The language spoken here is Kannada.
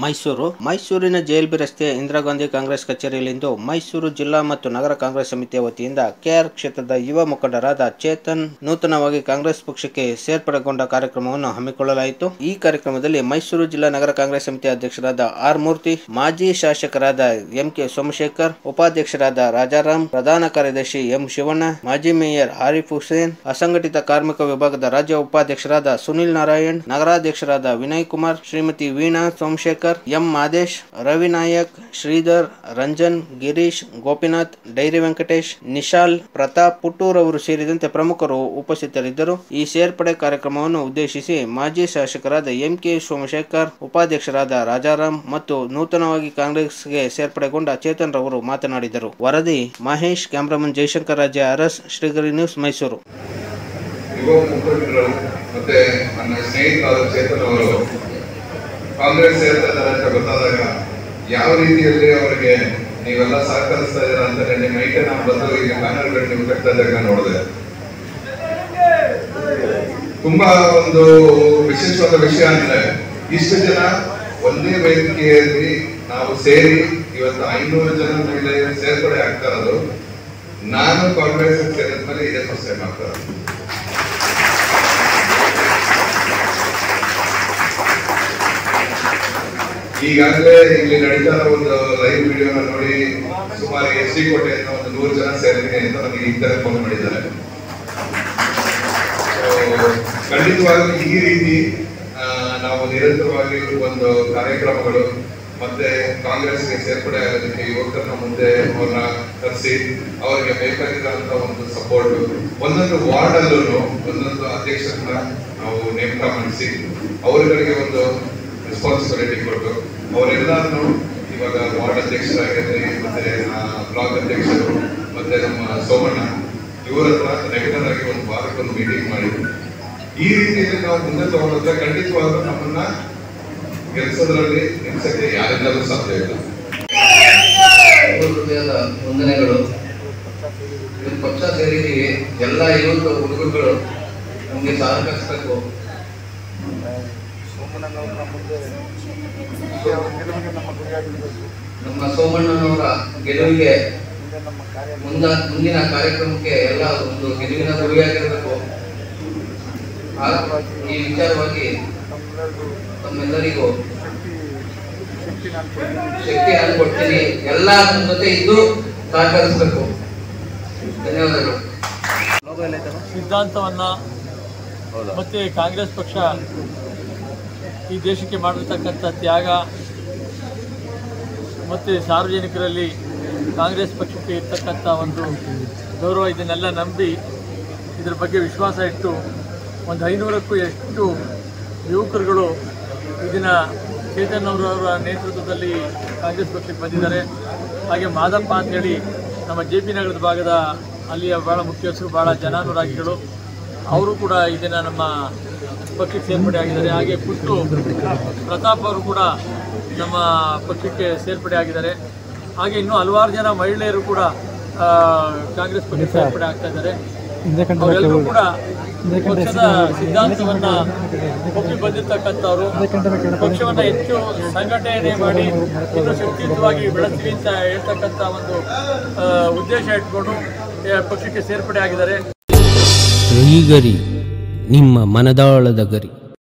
ಮೈಸೂರು ಮೈಸೂರಿನ ಜೆಎಲ್ಬಿ ರಸ್ತೆಯ ಇಂದಿರಾ ಗಾಂಧಿ ಕಾಂಗ್ರೆಸ್ ಕಚೇರಿಯಲ್ಲಿಂದು ಮೈಸೂರು ಜಿಲ್ಲಾ ಮತ್ತು ನಗರ ಕಾಂಗ್ರೆಸ್ ಸಮಿತಿಯ ವತಿಯಿಂದ ಕೆಆರ್ ಕ್ಷೇತ್ರದ ಯುವ ಮುಖಂಡರಾದ ಚೇತನ್ ನೂತನವಾಗಿ ಕಾಂಗ್ರೆಸ್ ಪಕ್ಷಕ್ಕೆ ಸೇರ್ಪಡೆಗೊಂಡ ಕಾರ್ಯಕ್ರಮವನ್ನು ಹಮ್ಮಿಕೊಳ್ಳಲಾಯಿತು ಈ ಕಾರ್ಯಕ್ರಮದಲ್ಲಿ ಮೈಸೂರು ಜಿಲ್ಲಾ ನಗರ ಕಾಂಗ್ರೆಸ್ ಸಮಿತಿ ಅಧ್ಯಕ್ಷರಾದ ಆರ್ ಮೂರ್ತಿ ಮಾಜಿ ಶಾಸಕರಾದ ಎಂ ಕೆ ಸೋಮಶೇಖರ್ ಉಪಾಧ್ಯಕ್ಷರಾದ ರಾಜಾರಾಮ್ ಪ್ರಧಾನ ಕಾರ್ಯದರ್ಶಿ ಎಂ ಶಿವಣ್ಣ ಮಾಜಿ ಮೇಯರ್ ಆರಿಫ್ ಹುಸೇನ್ ಅಸಂಘಟಿತ ಕಾರ್ಮಿಕ ವಿಭಾಗದ ರಾಜ್ಯ ಉಪಾಧ್ಯಕ್ಷರಾದ ಸುನಿಲ್ ನಾರಾಯಣ್ ನಗರಾಧ್ಯಕ್ಷರಾದ ವಿನಯ್ ಕುಮಾರ್ ಶ್ರೀಮತಿ ವೀಣಾ ಸೋಮಶೇಖರ್ ಎಂ ಮಾದೇಶ್ ರವಿ ನಾಯಕ್ ಶ್ರೀಧರ್ ರಂಜನ್ ಗಿರೀಶ್ ಗೋಪಿನಾಥ್ ಡೈರಿ ವೆಂಕಟೇಶ್ ನಿಶಾಲ್ ಪ್ರತಾಪ್ ಪುಟ್ಟೂರ್ ಅವರು ಸೇರಿದಂತೆ ಪ್ರಮುಖರು ಉಪಸ್ಥಿತರಿದ್ದರು ಈ ಸೇರ್ಪಡೆ ಕಾರ್ಯಕ್ರಮವನ್ನು ಉದ್ದೇಶಿಸಿ ಮಾಜಿ ಶಾಸಕರಾದ ಎಂ ಕೆ ಸೋಮಶೇಖರ್ ಉಪಾಧ್ಯಕ್ಷರಾದ ರಾಜಾರಾಮ್ ಮತ್ತು ನೂತನವಾಗಿ ಕಾಂಗ್ರೆಸ್ಗೆ ಸೇರ್ಪಡೆಗೊಂಡ ಚೇತನ್ ರವರು ಮಾತನಾಡಿದರು ವರದಿ ಮಹೇಶ್ ಕ್ಯಾಮ್ರಾಮನ್ ಜಯಶಂಕರ್ ರಾಜ್ಯ ಅರಸ್ ಶ್ರೀಗರಿ ನ್ಯೂಸ್ ಮೈಸೂರು ಯುವ ಮುಖಂಡರು ಮತ್ತೆ ನನ್ನ ಸ್ನೇಹಿತರಾದ ಚೇತನ್ ಅವರು ಕಾಂಗ್ರೆಸ್ ಸೇರ್ತಾ ಇದ್ದಾರೆ ಅಂತ ಗೊತ್ತಾದಾಗ ಯಾವ ರೀತಿಯಲ್ಲಿ ಅವರಿಗೆ ನೀವೆಲ್ಲ ಸಹಕರಿಸ್ತಾ ಇದ್ದೀರಾ ಅಂತ ನಿನ್ನೆ ನೈಟೇ ನಾವು ಬಂದು ಈಗ ಬ್ಯಾನರ್ಗಳು ನೀವು ಕಟ್ತಾ ಇದ್ದಾಗ ನೋಡಿದೆ ತುಂಬಾ ಒಂದು ವಿಶೇಷವಾದ ವಿಷಯ ಅಂದ್ರೆ ಇಷ್ಟು ಜನ ಒಂದೇ ವೇದಿಕೆಯಲ್ಲಿ ನಾವು ಸೇರಿ ಇವತ್ತು ಐನೂರು ಜನ ಮೇಲೆ ಸೇರ್ಪಡೆ ಆಗ್ತಾ ಇರೋದು ನಾನು ಕಾಂಗ್ರೆಸ್ ಸೇರಿದ ಮೇಲೆ ಇದೇ ಫಸ್ಟ್ ಟೈಮ್ ಆಗ್ತಾ ಇರೋದು ಈಗಾಗಲೇ ಇಲ್ಲಿ ನಡೀತಾ ಇರೋ ಒಂದು ಲೈವ್ ವಿಡಿಯೋನ ನೋಡಿ ಸುಮಾರು ಎಸ್ ಡಿ ಕೋಟೆಯಿಂದ ಒಂದು ನೂರು ಜನ ಸೇರ್ತೀನಿ ಅಂತ ನನಗೆ ಈಗ ಫೋನ್ ಮಾಡಿದ್ದಾರೆ So, ಖಂಡಿತವಾಗ್ಲೂ ಈ ರೀತಿ ಆ, ನಾವು ನಿರಂತರವಾಗಿ ಒಂದು ಕಾರ್ಯಕ್ರಮಗಳು ಮತ್ತೆ ಕಾಂಗ್ರೆಸ್ಗೆ ಸೇರ್ಪಡೆ ಆಗೋದಕ್ಕೆ ಯುವಕರನ್ನ ಮುಂದೆ ಅವ್ರನ್ನ ಕರೆಸಿ ಅವರಿಗೆ ಬೇಕಾಗಿರುವಂತ ಒಂದು ಸಪೋರ್ಟ್ ಒಂದೊಂದು ವಾರ್ಡ್ ಅಲ್ಲೂ ಒಂದೊಂದು ಅಧ್ಯಕ್ಷರನ್ನ ನಾವು ನೇಮಕ ಮಾಡಿಸಿ ಅವರುಗಳಿಗೆ ಒಂದು ರೆಸ್ಪಾನ್ಸಿಬಿಲಿಟಿ ಕೊಟ್ಟು ಅವರೆಲ್ಲರನ್ನು ಇವಾಗ ವಾರ್ಡ್ ಅಧ್ಯಕ್ಷರಾಗಿರ್ಲಿ ಮತ್ತೆ ಬ್ಲಾಕ್ ಅಧ್ಯಕ್ಷರು ಮತ್ತೆ ನಮ್ಮ ಸೋಮಣ್ಣ ಇವರ ಹತ್ರ ರೆಗ್ಯುಲರ್ ಆಗಿ ಒಂದು ವಾರಕ್ಕೆ ಒಂದು ಮೀಟಿಂಗ್ ಮಾಡಿ ಈ ರೀತಿಯಲ್ಲಿ ನಾವು ಮುಂದೆ ತಗೊಂಡ್ರೆ ಖಂಡಿತವಾಗ್ಲೂ ನಮ್ಮನ್ನ ಗೆಲ್ಸೋದ್ರಲ್ಲಿ ನಿಲ್ಸಕ್ಕೆ ಯಾರಿಂದಲೂ ಸಾಧ್ಯ ಇಲ್ಲ ಹೃದಯದ ವಂದನೆಗಳು ಇವತ್ತು ಪಕ್ಷ ಸೇರಿದ್ದೀವಿ ಎಲ್ಲ ಇವತ್ತು ಹುಡುಗರುಗಳು ನಮಗೆ ಸಹಕರಿಸಬೇಕು ನಮ್ಮ ಸೋಮಣ್ಣನವರ ಗೆಲುವಿಗೆ ಮುಂದ ಮುಂದಿನ ಕಾರ್ಯಕ್ರಮಕ್ಕೆ ಎಲ್ಲ ಒಂದು ಗೆಲುವಿನ ಗುರಿಯಾಗಿರಬೇಕು ಆ- ಈ ವಿಚಾರವಾಗಿ ತಮ್ಮೆಲ್ಲರಿಗೂ ಶಕ್ತಿ ನಾನು ಕೊಡ್ತೀನಿ ಎಲ್ಲ ನಮ್ಮ ಜೊತೆ ಇದ್ದು ಸಹಕರಿಸಬೇಕು ಧನ್ಯವಾದಗಳು ಸಿದ್ಧಾಂತವನ್ನ ಮತ್ತೆ ಕಾಂಗ್ರೆಸ್ ಪಕ್ಷ ಈ ದೇಶಕ್ಕೆ ಮಾಡಿರ್ತಕ್ಕಂಥ ತ್ಯಾಗ ಮತ್ತು ಸಾರ್ವಜನಿಕರಲ್ಲಿ ಕಾಂಗ್ರೆಸ್ ಪಕ್ಷಕ್ಕೆ ಇರ್ತಕ್ಕಂಥ ಒಂದು ಗೌರವ ಇದನ್ನೆಲ್ಲ ನಂಬಿ ಇದ್ರ ಬಗ್ಗೆ ವಿಶ್ವಾಸ ಇಟ್ಟು ಒಂದು ಐನೂರಕ್ಕೂ ಎಷ್ಟು ಯುವಕರುಗಳು ಇದನ್ನ ಚೇತನ್ ಅವರವರ ನೇತೃತ್ವದಲ್ಲಿ ಕಾಂಗ್ರೆಸ್ ಪಕ್ಷಕ್ಕೆ ಬಂದಿದ್ದಾರೆ ಹಾಗೆ ಮಾದಪ್ಪ ಅಂತೇಳಿ ನಮ್ಮ ಜೆ ಪಿ ನಗರದ ಭಾಗದ ಅಲ್ಲಿಯ ಭಾಳ ಮುಖ್ಯಸ್ಥರು ಭಾಳ ಜನಾನುರಾಗಿಗಳು ಅವರು ಕೂಡ ಇದನ್ನು ನಮ್ಮ ಪಕ್ಷಕ್ಕೆ ಸೇರ್ಪಡೆ ಆಗಿದ್ದಾರೆ ಹಾಗೆ ಪುಟ್ಟು ಪ್ರತಾಪ್ ಅವರು ಕೂಡ ನಮ್ಮ ಪಕ್ಷಕ್ಕೆ ಸೇರ್ಪಡೆ ಆಗಿದ್ದಾರೆ ಹಾಗೆ ಇನ್ನೂ ಹಲವಾರು ಜನ ಮಹಿಳೆಯರು ಕೂಡ ಆ, ಕಾಂಗ್ರೆಸ್ ಪಕ್ಷಕ್ಕೆ ಸೇರ್ಪಡೆ ಆಗ್ತಾ ಇದ್ದಾರೆ ಅವರೆಲ್ಲರೂ ಕೂಡ ಪಕ್ಷದ ಸಿದ್ಧಾಂತವನ್ನ ಒಪ್ಪಿ ಬಂದಿರತಕ್ಕಂಥವ್ರು ಪಕ್ಷವನ್ನ ಹೆಚ್ಚು ಸಂಘಟನೆ ಮಾಡಿ ಇನ್ನೂ ಶಕ್ತಿಯುತವಾಗಿ ಬೆಳೆಸ್ತೀವಿ ಅಂತ ಹೇಳ್ತಕ್ಕಂಥ ಒಂದು ಆ, ಉದ್ದೇಶ ಇಟ್ಕೊಂಡು ಆ, ಪಕ್ಷಕ್ಕೆ ಸೇರ್ಪಡೆ ಆಗಿದ್ದಾರೆ ಶ್ರೀಗರಿ ನಿಮ್ಮ ಮನದಾಳದ ಗರಿ